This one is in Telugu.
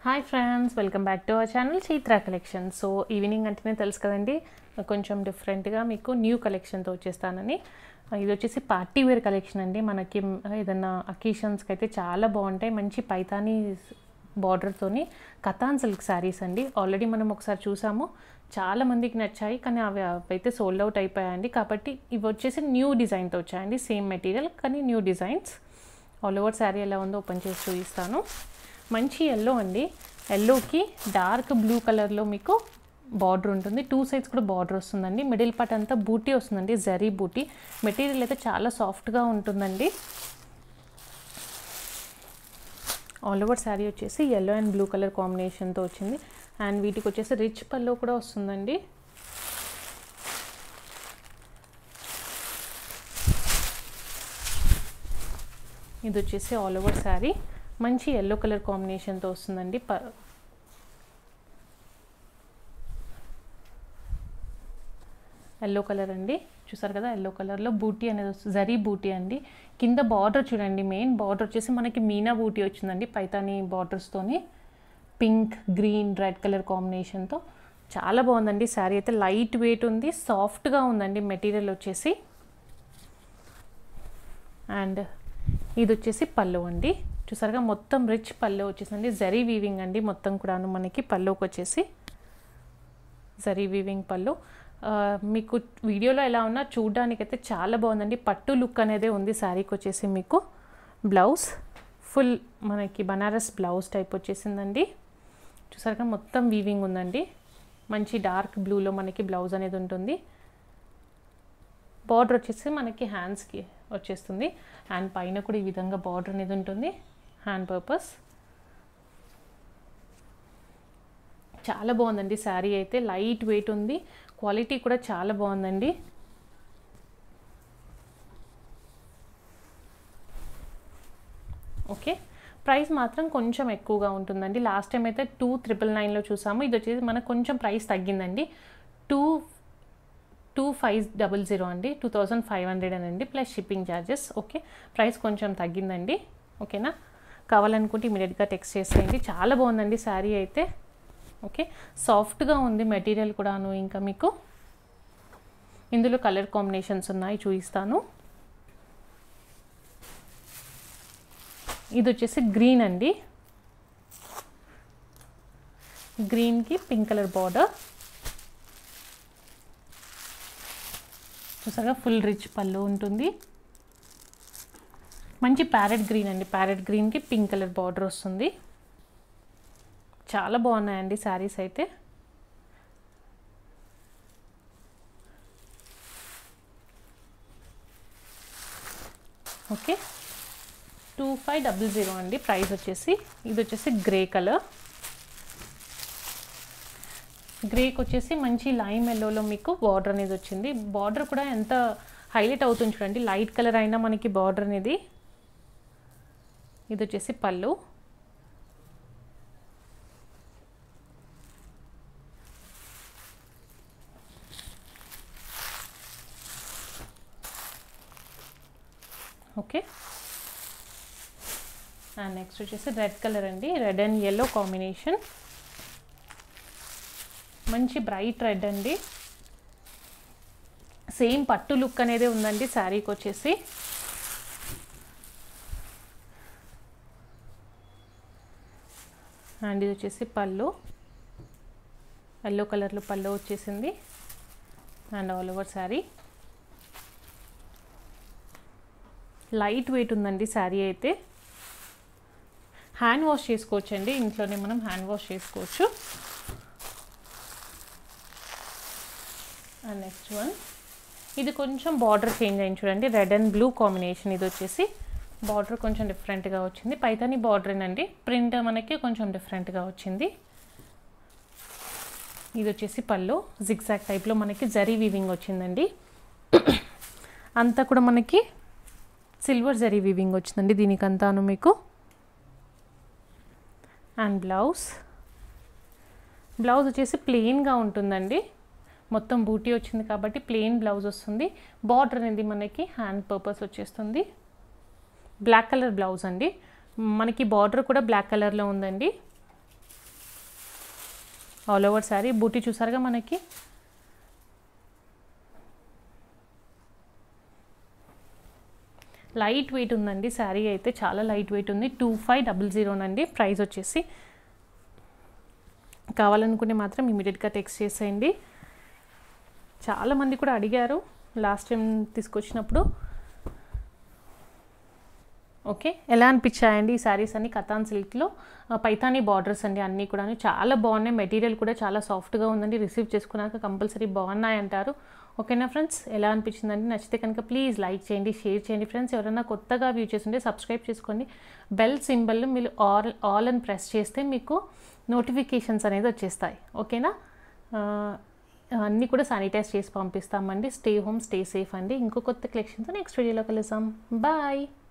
hi friends welcome back to our channel Chaitra collection so evening అంటేనే తెలుసు కదండి కొంచెం డిఫరెంట్గా మీకు న్యూ కలెక్షన్తో వచ్చేస్తానని ఇది వచ్చేసి పార్టీ వేర్ కలెక్షన్ అండి మనకి ఏదన్నా అకేషన్స్కి అయితే చాలా బాగుంటాయి మంచి పైతానీ బార్డర్తోని కథాన్ సిల్క్ శారీస్ అండి ఆల్రెడీ మనం ఒకసారి చూసాము చాలా మందికి నచ్చాయి కానీ అవి అయితే సోల్డ్ అవుట్ అయిపోయాయండి కాబట్టి ఇవి వచ్చేసి న్యూ డిజైన్తో వచ్చాయండి సేమ్ మెటీరియల్ కానీ new designs all over sari ఎలా ఉందో ఓపెన్ చేసి చూపిస్తాను మంచి ఎల్లో అండి ఎల్లోకి డార్క్ బ్లూ కలర్లో మీకు బార్డర్ ఉంటుంది టూ సైడ్స్ కూడా బార్డర్ వస్తుందండి మిడిల్ పార్ట్ అంతా బూటీ వస్తుందండి జరీ బూటీ మెటీరియల్ అయితే చాలా సాఫ్ట్గా ఉంటుందండి ఆల్ ఓవర్ శారీ వచ్చేసి ఎల్లో అండ్ బ్లూ కలర్ కాంబినేషన్తో వచ్చింది అండ్ వీటికి వచ్చేసి రిచ్ పల్లో కూడా వస్తుందండి ఇది వచ్చేసి ఆల్ ఓవర్ శారీ మంచి ఎల్లో కలర్ కాంబినేషన్తో వస్తుందండి ప ఎల్లో కలర్ అండి చూసారు కదా ఎల్లో కలర్లో బూటీ అనేది వస్తుంది జరీ బూటీ అండి కింద బార్డర్ చూడండి మెయిన్ బార్డర్ వచ్చేసి మనకి మీనా బూటీ వచ్చిందండి పైతాని బార్డర్స్తోని పింక్ గ్రీన్ రెడ్ కలర్ కాంబినేషన్తో చాలా బాగుందండి శారీ అయితే లైట్ వెయిట్ ఉంది సాఫ్ట్గా ఉందండి మెటీరియల్ వచ్చేసి అండ్ ఇది వచ్చేసి పళ్ళు అండి చూసారుగా మొత్తం రిచ్ పళ్ళు వచ్చేసండి జరీ వీవింగ్ అండి మొత్తం కూడాను మనకి పళ్ళుకి వచ్చేసి జరీ వీవింగ్ పళ్ళు మీకు వీడియోలో ఎలా ఉన్నా చూడడానికైతే చాలా బాగుందండి పట్టు లుక్ అనేది ఉంది శారీకి వచ్చేసి మీకు బ్లౌజ్ ఫుల్ మనకి బనారస్ బ్లౌజ్ టైప్ వచ్చేసిందండి చూసారుగా మొత్తం వీవింగ్ ఉందండి మంచి డార్క్ బ్లూలో మనకి బ్లౌజ్ అనేది ఉంటుంది బార్డర్ వచ్చేసి మనకి హ్యాండ్స్కి వచ్చేస్తుంది అండ్ పైన కూడా ఈ విధంగా బార్డర్ అనేది ఉంటుంది హ్యాండ్ పర్పస్ చాలా బాగుందండి శారీ అయితే లైట్ వెయిట్ ఉంది క్వాలిటీ కూడా చాలా బాగుందండి ఓకే ప్రైస్ మాత్రం కొంచెం ఎక్కువగా ఉంటుందండి లాస్ట్ టైం అయితే టూ త్రిపుల్ నైన్లో చూసాము ఇది వచ్చేసి మనకు కొంచెం ప్రైస్ తగ్గిందండి two two five double zero అండి టూ థౌజండ్ ఫైవ్ హండ్రెడ్ అండి plus shipping charges okay price కొంచెం తగ్గిందండి ఓకేనా కావాలనుకుంటే ఇమీడియట్గా టెక్స్ట్ చేసేయండి చాలా బాగుందండి శారీ అయితే ఓకే సాఫ్ట్గా ఉంది మెటీరియల్ కూడాను ఇంకా మీకు ఇందులో కలర్ కాంబినేషన్స్ ఉన్నాయి చూపిస్తాను ఇది వచ్చేసి గ్రీన్ అండి గ్రీన్కి పింక్ కలర్ బార్డర్ చూసాగా ఫుల్ రిచ్ పళ్ళు ఉంటుంది మంచి ప్యారెట్ గ్రీన్ అండి ప్యారెట్ గ్రీన్కి పింక్ కలర్ బార్డర్ వస్తుంది చాలా బాగున్నాయండి శారీస్ అయితే okay two five double zero అండి ప్రైస్ వచ్చేసి ఇది వచ్చేసి గ్రే కలర్ గ్రేకి వచ్చేసి మంచి లైమ్ ఎల్లోలో మీకు బార్డర్ అనేది వచ్చింది బార్డర్ కూడా ఎంత హైలైట్ అవుతుంది చూడండి లైట్ కలర్ అయినా మనకి బార్డర్ అనేది ఇది వచ్చేసి పళ్ళు ఓకే అండ్ నెక్స్ట్ వచ్చేసి రెడ్ కలర్ అండి రెడ్ అండ్ ఎల్లో కాంబినేషన్ మంచి బ్రైట్ రెడ్ అండి సేమ్ పట్టు లుక్ అనేది ఉందండి శారీకి వచ్చేసి అండ్ ఇది వచ్చేసి పళ్ళు ఎల్లో కలర్లో పళ్ళు వచ్చేసింది and all over sari light weight ఉందండి శారీ అయితే హ్యాండ్ వాష్ చేసుకోవచ్చు అండి ఇంట్లోనే మనం హ్యాండ్ వాష్ చేసుకోవచ్చు అండ్ నెక్స్ట్ వన్ ఇది కొంచెం బార్డర్ చేంజ్ అయింది చూడండి రెడ్ అండ్ బ్లూ కాంబినేషన్ ఇది వచ్చేసి బార్డర్ కొంచెం డిఫరెంట్గా వచ్చింది పైతాని బార్డర్ అండి ప్రింట్ మనకి కొంచెం డిఫరెంట్గా వచ్చింది ఇది వచ్చేసి పళ్ళు జిగ్జాక్ టైప్లో మనకి జరీ వీవింగ్ వచ్చిందండి అంతా కూడా మనకి సిల్వర్ జరీ వీవింగ్ వచ్చిందండి దీనికంతాను మీకు అండ్ బ్లౌజ్ బ్లౌజ్ వచ్చేసి ప్లెయిన్గా ఉంటుందండి మొత్తం బూటీ వచ్చింది కాబట్టి ప్లెయిన్ బ్లౌజ్ వస్తుంది బార్డర్ అనేది మనకి హ్యాండ్ పర్పస్ వచ్చేస్తుంది బ్లాక్ కలర్ బ్లౌజ్ అండి మనకి బార్డర్ కూడా బ్లాక్ కలర్లో ఉందండి ఆల్ ఓవర్ శారీ బూటీ చూసారుగా మనకి లైట్ వెయిట్ ఉందండి శారీ అయితే చాలా లైట్ వెయిట్ ఉంది టూ ఫైవ్ డబుల్ జీరోనండి ప్రైస్ వచ్చేసి కావాలనుకునే మాత్రం ఇమీడియట్గా టెక్స్ట్ చేసేయండి చాలామంది కూడా అడిగారు లాస్ట్ టైం తీసుకొచ్చినప్పుడు ఓకే ఎలా అనిపించాయండి ఈ శారీస్ అన్ని కథాన్ సిల్క్లో పైతానీ బార్డర్స్ అండి అన్నీ కూడా చాలా బాగున్నాయి మెటీరియల్ కూడా చాలా సాఫ్ట్గా ఉందండి రిసీవ్ చేసుకున్నాక కంపల్సరీ బాగున్నాయి అంటారు ఓకేనా ఫ్రెండ్స్ ఎలా అనిపించిందండి నచ్చితే కనుక ప్లీజ్ లైక్ చేయండి షేర్ చేయండి ఫ్రెండ్స్ ఎవరైనా కొత్తగా వ్యూ చేస్తుంటే సబ్స్క్రైబ్ చేసుకోండి బెల్ సింబల్ మీరు ఆల్ ఆల్ అని ప్రెస్ చేస్తే మీకు నోటిఫికేషన్స్ అనేది వచ్చేస్తాయి ఓకేనా ఆ, అన్నీ కూడా శానిటైజ్ చేసి పంపిస్తామండి స్టే హోమ్ స్టే సేఫ్ అండి ఇంకో కొత్త కలెక్షన్తో నెక్స్ట్ వీడియోలో కలుద్దాం బాయ్